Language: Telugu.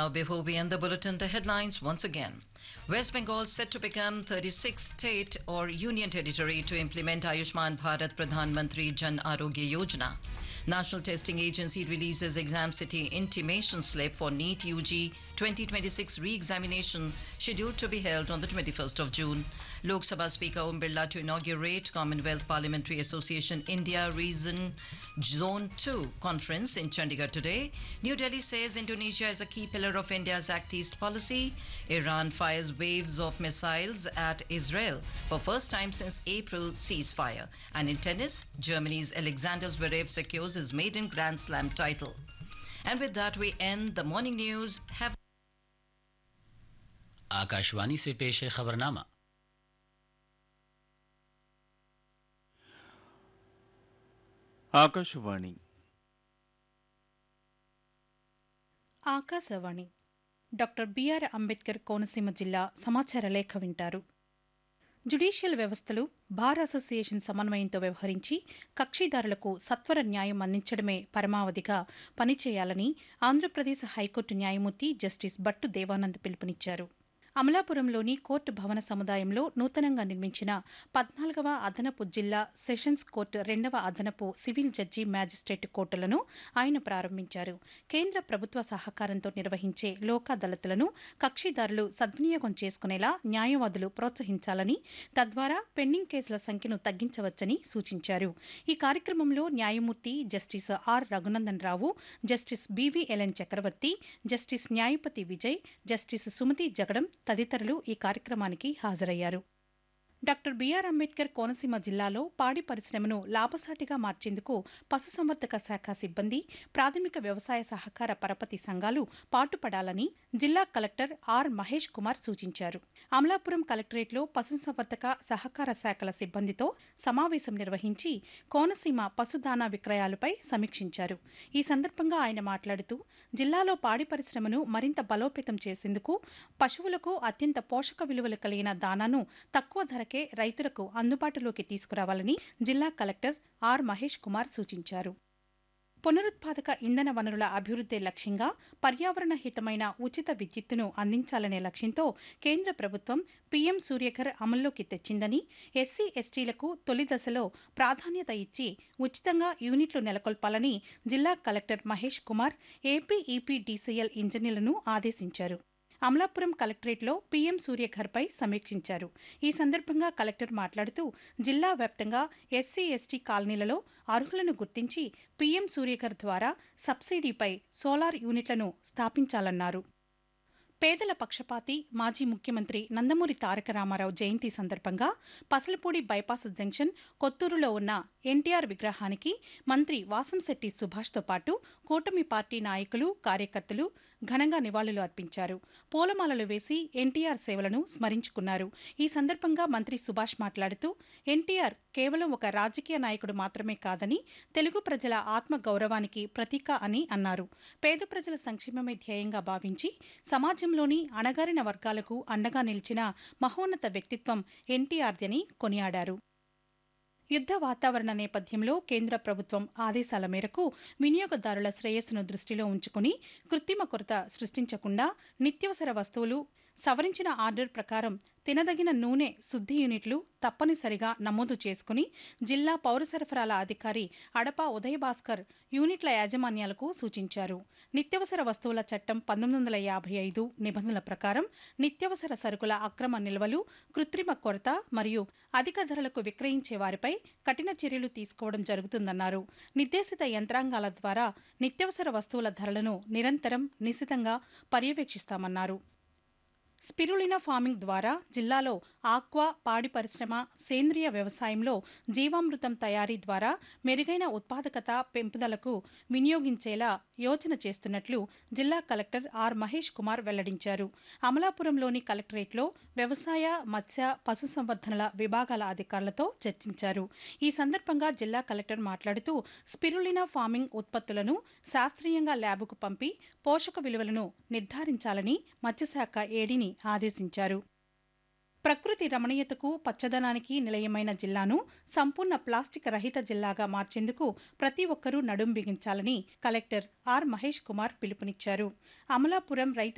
Now, before we end the bulletin, the headlines once again. West Bengal set to become 36th state or union territory to implement Ayushman Bharat Pradhan Mantri Jan Arogya Yojana. National Testing Agency releases Exam City intimation slip for NEET UG 2026 re-examination scheduled to be held on the 21st of June. Lok Sabha Speaker Om Birla to inaugurate Commonwealth Parliamentary Association India Region Zone 2 conference in Chandigarh today. New Delhi says Indonesia is a key pillar of India's Act East policy. Iran fires waves of missiles at Israel for first time since April ceasefire. And in tennis, Germany's Alexander Zverev secures his maiden Grand Slam title. And with that, we end the morning news. Have Akashvani से पेश है खबरनामा ఆకాశవాణి ఆకాశవాణి డాక్టర్ బిఆర్ అంబేద్కర్ కోనసీమ జిల్లా సమాచార లేఖ వింటారు జ్యుడిషియల్ వ్యవస్థలు బార్ అసోసియేషన్ సమన్వయంతో వ్యవహరించి కక్షిదారులకు సత్వర న్యాయం అందించడమే పరమావధిగా పనిచేయాలని ఆంధ్రప్రదేశ్ హైకోర్టు న్యాయమూర్తి జస్టిస్ భట్టు దేవానంద్ పిలుపునిచ్చారు అమలాపురంలోని కోర్టు భవన సముదాయంలో నూతనంగా నిర్మించిన పద్నాలుగవ అదనపు జిల్లా సెషన్స్ కోర్టు రెండవ అదనపు సివిల్ జడ్జి మ్యాజిస్ట్రేట్ కోర్టులను ఆయన ప్రారంభించారు కేంద్ర ప్రభుత్వ సహకారంతో నిర్వహించే లోక్ అదాలత్లను కక్షిదారులు సద్వినియోగం చేసుకునేలా న్యాయవాదులు ప్రోత్సహించాలని తద్వారా పెండింగ్ కేసుల సంఖ్యను తగ్గించవచ్చని సూచించారు ఈ కార్యక్రమంలో న్యాయమూర్తి justice R Raghunandan Rao justice BVLN Chakravarthy justice Nyayapathi Vijay justice Sumathi Jagadam తదితరులు ఈ కార్యక్రమానికి హాజరయ్యారు డాక్టర్ బిఆర్ అంబేద్కర్ కోనసీమ జిల్లాలో పాడి పరిశ్రమను లాభసాటిగా మార్చేందుకు పశుసంవర్ధక శాఖ సిబ్బంది ప్రాథమిక వ్యవసాయ సహకార పరపతి సంఘాలు పాటుపడాలని జిల్లా కలెక్టర్ ఆర్ మహేష్ కుమార్ సూచించారు అమలాపురం కలెక్టరేట్లో పశుసంవర్ధక సహకార శాఖల సిబ్బందితో సమావేశం నిర్వహించి కోనసీమ పశుదానా విక్రయాలపై సమీక్షించారు ఈ సందర్భంగా ఆయన మాట్లాడుతూ జిల్లాలో పాడి పరిశ్రమను మరింత బలోపేతం చేసేందుకు పశువులకు అత్యంత పోషక విలువలు కలిగిన దానాను తక్కువ ధర ధరకే రైతులకు అందుబాటులోకి తీసుకురావాలని జిల్లా కలెక్టర్ ఆర్ మహేష్ కుమార్ సూచించారు పునరుత్పాదక ఇంధన వనరుల అభివృద్ధి లక్ష్యంగా పర్యావరణ హితమైన ఉచిత విద్యుత్తును అందించాలనే లక్ష్యంతో కేంద్ర ప్రభుత్వం పీఎం సూర్యఘర్ అమల్లోకి తెచ్చిందని ఎస్సీ ఎస్టీలకు తొలి దశలో ప్రాధాన్యత ఇచ్చి ఉచితంగా యూనిట్లు నెలకొల్పాలని జిల్లా collector Mahesh Kumar AP EPDCL ఇంజనీర్లను ఆదేశించారు అమలాపురం కలెక్టరేట్లో పీఎం సూర్యఘర్పై సమీక్షించారు ఈ సందర్భంగా కలెక్టర్ మాట్లాడుతూ జిల్లా వ్యాప్తంగా ఎస్సీ ఎస్టీ కాలనీలలో అర్హులను గుర్తించి పీఎం సూర్యఘర్ ద్వారా సబ్సిడీపై సోలార్ యూనిట్లను స్థాపించాలన్నారు పేదల పక్షపాతి మాజీ ముఖ్యమంత్రి నందమూరి తారక రామారావు జయంతి సందర్భంగా పసలపూడి బైపాస్ జంక్షన్ కొత్తూరులో ఉన్న ఎన్టీఆర్ విగ్రహానికి మంత్రి వాసంశెట్టి సుభాష్తో పాటు కూటమి పార్టీ నాయకులు కార్యకర్తలు ఘనంగా నివాళులు అర్పించారు పూలమాలలు వేసి ఎన్టీఆర్ సేవలను స్మరించుకున్నారు ఈ సందర్భంగా మంత్రి సుభాష్ మాట్లాడుతూ ఎన్టీఆర్ కేవలం ఒక రాజకీయ నాయకుడు మాత్రమే కాదని తెలుగు ప్రజల ఆత్మ గౌరవానికి ప్రతీక అని అన్నారు పేద ప్రజల సంక్షేమమే ధ్యేయంగా భావించి సమాజంలోని అణగారిన వర్గాలకు అండగా నిలిచిన మహోన్నత వ్యక్తిత్వం ఎన్టీఆర్దని కొనియాడారు యుద్ధ వాతావరణ నేపథ్యంలో కేంద్ర ప్రభుత్వం ఆదేశాల మేరకు వినియోగదారుల శ్రేయస్సును దృష్టిలో ఉంచుకుని కృత్రిమ కొరత సృష్టించకుండా నిత్యవసర వస్తువులు సవరించిన ఆర్డర్ ప్రకారం తినదగిన నూనె శుద్ధి యూనిట్లు తప్పనిసరిగా నమోదు చేసుకుని జిల్లా పౌర సరఫరాల అధికారి అడపా ఉదయభాస్కర్ యూనిట్ల యాజమాన్యాలకు సూచించారు నిత్యవసర వస్తువుల చట్టం పంతొమ్మిది వందల యాభై ఐదు నిబంధనల ప్రకారం నిత్యవసర సరుకుల అక్రమ నిల్వలు కృత్రిమ కొరత మరియు అధిక ధరలకు విక్రయించే వారిపై కఠిన చర్యలు తీసుకోవడం జరుగుతుందన్నారు నిర్దేశిత యంత్రాంగాల ద్వారా నిత్యవసర వస్తువుల ధరలను నిరంతరం నిశితంగా పర్యవేక్షిస్తామన్నారు స్పిరులినా ఫార్మింగ్ ద్వారా జిల్లాలో ఆక్వా పాడి పరిశ్రమ సేంద్రియ వ్యవసాయంలో జీవామృతం తయారీ ద్వారా మెరుగైన ఉత్పాదకత పెంపుదలకు వినియోగించేలా యోచన చేస్తున్నట్లు జిల్లా కలెక్టర్ ఆర్ మహేష్ కుమార్ వెల్లడించారు అమలాపురంలోని కలెక్టరేట్లో వ్యవసాయ మత్స్య పశుసంవర్ధనల విభాగాల అధికారులతో చర్చించారు ఈ సందర్భంగా జిల్లా కలెక్టర్ మాట్లాడుతూ స్పిరులినా ఫార్మింగ్ ఉత్పత్తులను శాస్త్రీయంగా ల్యాబుకు పంపి పోషక విలువలను నిర్ధారించాలని మత్స్యశాఖ ఏడీని ఆదేశించారు ప్రకృతి రమణీయతకు పచ్చదనానికి నిలయమైన జిల్లాను సంపూర్ణ ప్లాస్టిక్ రహిత జిల్లాగా మార్చేందుకు ప్రతి ఒక్కరూ నడుం బిగించాలని కలెక్టర్ ఆర్ మహేష్ కుమార్ పిలుపునిచ్చారు అమలాపురం రైతు